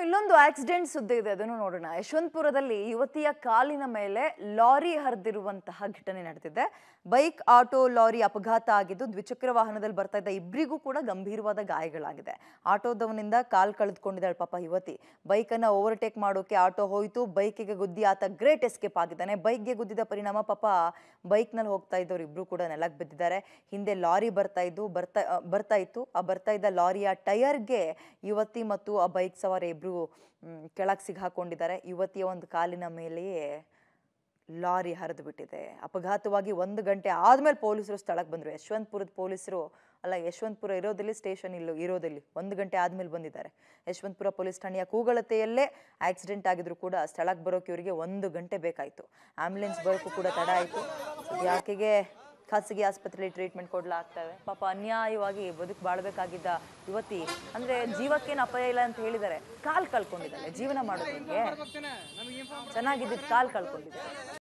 ಇಲ್ಲೊಂದು ಆಕ್ಸಿಡೆಂಟ್ ಸುದ್ದಿ ಇದೆ ಅದನ್ನು ನೋಡೋಣ ಯಶವಂತಪುರದಲ್ಲಿ ಯುವತಿಯ ಕಾಲಿನ ಮೇಲೆ ಲಾರಿ ಹರಿದಿರುವಂತಹ ಘಟನೆ ನಡೆದಿದೆ ಬೈಕ್ ಆಟೋ ಲಾರಿ ಅಪಘಾತ ಆಗಿದ್ದು ದ್ವಿಚಕ್ರ ವಾಹನದಲ್ಲಿ ಬರ್ತಾ ಇದ್ದ ಇಬ್ಬರಿಗೂ ಕೂಡ ಗಂಭೀರವಾದ ಗಾಯಗಳಾಗಿದೆ ಆಟೋದವನಿಂದ ಕಾಲ್ ಕಳೆದುಕೊಂಡಿದ್ದಾಳೆ ಪಾಪ ಯುವತಿ ಬೈಕನ್ನು ಓವರ್ಟೇಕ್ ಮಾಡೋಕೆ ಆಟೋ ಹೋಯಿತು ಬೈಕಿಗೆ ಗುದ್ದಿ ಆತ ಗ್ರೇಟ್ ಎಸ್ಕೇಪ್ ಆಗಿದ್ದಾನೆ ಬೈಕ್ಗೆ ಗುದ್ದಿದ ಪರಿಣಾಮ ಪಾಪ ಬೈಕ್ನಲ್ಲಿ ಹೋಗ್ತಾ ಇದ್ದವ್ರು ಇಬ್ರು ಕೂಡ ನೆಲಕ್ಕೆ ಬಿದ್ದಿದ್ದಾರೆ ಹಿಂದೆ ಲಾರಿ ಬರ್ತಾ ಇದ್ದು ಬರ್ತಾ ಆ, ಬರ್ತಾ ಇತ್ತು ಆ ಬರ್ತಾ ಇದ್ದ ಲಾರಿಯ ಟಯರ್ಗೆ ಯುವತಿ ಮತ್ತು ಆ ಬೈಕ್ ಸವಾರ ಇಬ್ರು ಕೆಳಗೆ ಸಿಗಾಕೊಂಡಿದ್ದಾರೆ ಯುವತಿಯ ಒಂದು ಕಾಲಿನ ಮೇಲೆಯೇ ಲಾರಿ ಹರಿದು ಬಿಟ್ಟಿದೆ ಅಪಘಾತವಾಗಿ ಒಂದು ಗಂಟೆ ಆದ್ಮೇಲೆ ಪೊಲೀಸರು ಸ್ಥಳಕ್ಕೆ ಬಂದರು ಯಶವಂತಪುರದ ಪೊಲೀಸರು ಅಲ್ಲ ಯಶವಂತಪುರ ಇರೋದಲ್ಲಿ ಸ್ಟೇಷನ್ ಇಲ್ಲೋ ಇರೋದಲ್ಲಿ ಒಂದು ಗಂಟೆ ಆದ್ಮೇಲೆ ಬಂದಿದ್ದಾರೆ ಯಶವಂತಪುರ ಪೊಲೀಸ್ ಠಾಣೆಯ ಕೂಗಳತೆಯಲ್ಲೇ ಆಕ್ಸಿಡೆಂಟ್ ಆಗಿದ್ರು ಕೂಡ ಸ್ಥಳಕ್ಕೆ ಬರೋಕೆ ಇವರಿಗೆ ಒಂದು ಗಂಟೆ ಬೇಕಾಯಿತು ಆಂಬ್ಯುಲೆನ್ಸ್ ಬರೋಕ್ಕೂ ಕೂಡ ತಡ ಆಯಿತು ಯಾಕೆಗೆ ಖಾಸಗಿ ಆಸ್ಪತ್ರೆಯಲ್ಲಿ ಟ್ರೀಟ್ಮೆಂಟ್ ಕೊಡ್ಲಾಗ್ತವೆ ಪಾಪ ಅನ್ಯಾಯವಾಗಿ ಬದುಕು ಬಾಳ್ಬೇಕಾಗಿದ್ದ ಯುವತಿ ಅಂದ್ರೆ ಜೀವಕ್ಕೇನು ಅಪಾಯ ಇಲ್ಲ ಅಂತ ಹೇಳಿದ್ದಾರೆ ಕಾಲ್ ಕಳ್ಕೊಂಡಿದ್ದಾಳೆ ಜೀವನ ಮಾಡೋದಕ್ಕೆ ಚೆನ್ನಾಗಿದ್ದಿದ್ದು ಕಾಲ್ ಕಳ್ಕೊಂಡಿದ್ದಾಳೆ